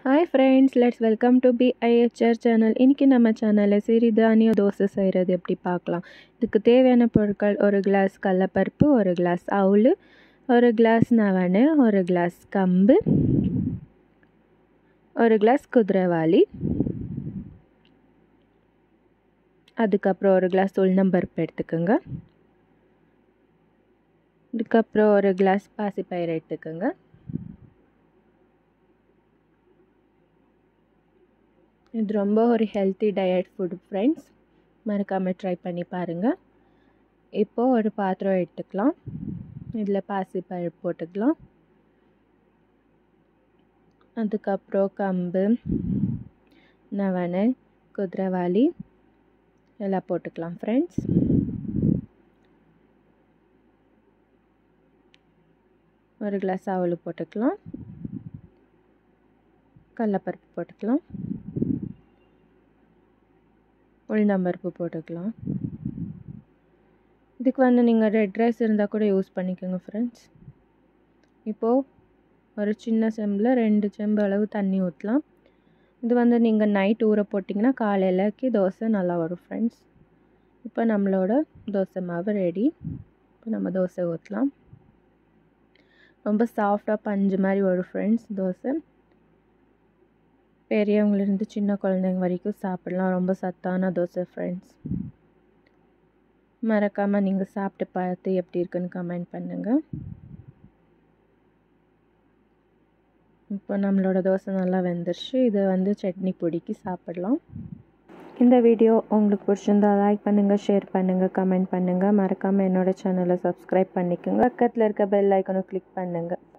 hi friends let's welcome to BIHR channel இன்றைக்கி நம்ம சேனலில் சிறிதானிய தோசை செய்கிறது எப்படி பார்க்கலாம் இதுக்கு தேவையான பொருட்கள் ஒரு கிளாஸ் கடலப்பருப்பு ஒரு கிளாஸ் அவுள் ஒரு கிளாஸ் நவணு ஒரு கிளாஸ் கம்பு ஒரு கிளாஸ் குதிரைவாளி அதுக்கப்புறம் ஒரு கிளாஸ் உளுந்தம்பருப்பு எடுத்துக்கோங்க இதுக்கப்புறம் ஒரு கிளாஸ் பாசிப்பயிறு எடுத்துக்கோங்க இது ரொம்ப ஒரு ஹெல்த்தி டயட் ஃபுட் ஃப்ரெண்ட்ஸ் மறக்காமல் ட்ரை பண்ணி பாருங்கள் இப்போது ஒரு பாத்திரம் எடுத்துக்கலாம் இதில் பாசிப்பயிறு போட்டுக்கலாம் அதுக்கப்புறம் கம்பு நவனை குதிரைவாளி எல்லாம் போட்டுக்கலாம் ஃப்ரெண்ட்ஸ் ஒரு கிளாஸ் அவல் போட்டுக்கலாம் கடலப்பருப்பு போட்டுக்கலாம் உளுந்தம்பருப்பு போட்டுக்கலாம் இதுக்கு வந்து நீங்கள் ரெட் ரைஸ் இருந்தால் கூட யூஸ் பண்ணிக்கோங்க ஃப்ரெண்ட்ஸ் இப்போது ஒரு சின்ன செம்பில் ரெண்டு செம்பு அளவு தண்ணி ஊற்றலாம் இது வந்து நீங்கள் நைட் ஊற போட்டிங்கன்னா காலையிலக்கு தோசை நல்லா வரும் ஃப்ரெண்ட்ஸ் இப்போ நம்மளோட தோசை மாவு ரெடி இப்போ நம்ம தோசை ஊற்றலாம் ரொம்ப சாஃப்டாக பஞ்சு மாதிரி வரும் ஃப்ரெண்ட்ஸ் தோசை பெரியவங்கலேருந்து சின்ன குழந்தைங்க வரைக்கும் சாப்பிடலாம் ரொம்ப சத்தான தோசை ஃப்ரெண்ட்ஸ் மறக்காமல் நீங்கள் சாப்பிட்டு பார்த்து எப்படி இருக்குன்னு கமெண்ட் பண்ணுங்கள் இப்போ நம்மளோட தோசை நல்லா வெந்துருச்சு இதை வந்து சட்னி பொடிக்கு சாப்பிடலாம் இந்த வீடியோ உங்களுக்கு பிடிச்சிருந்தா லைக் பண்ணுங்கள் ஷேர் பண்ணுங்கள் கமெண்ட் பண்ணுங்கள் மறக்காமல் என்னோடய சேனலை சப்ஸ்கிரைப் பண்ணிக்கோங்க பக்கத்தில் இருக்க பெல் ஐக்கனை கிளிக் பண்ணுங்கள்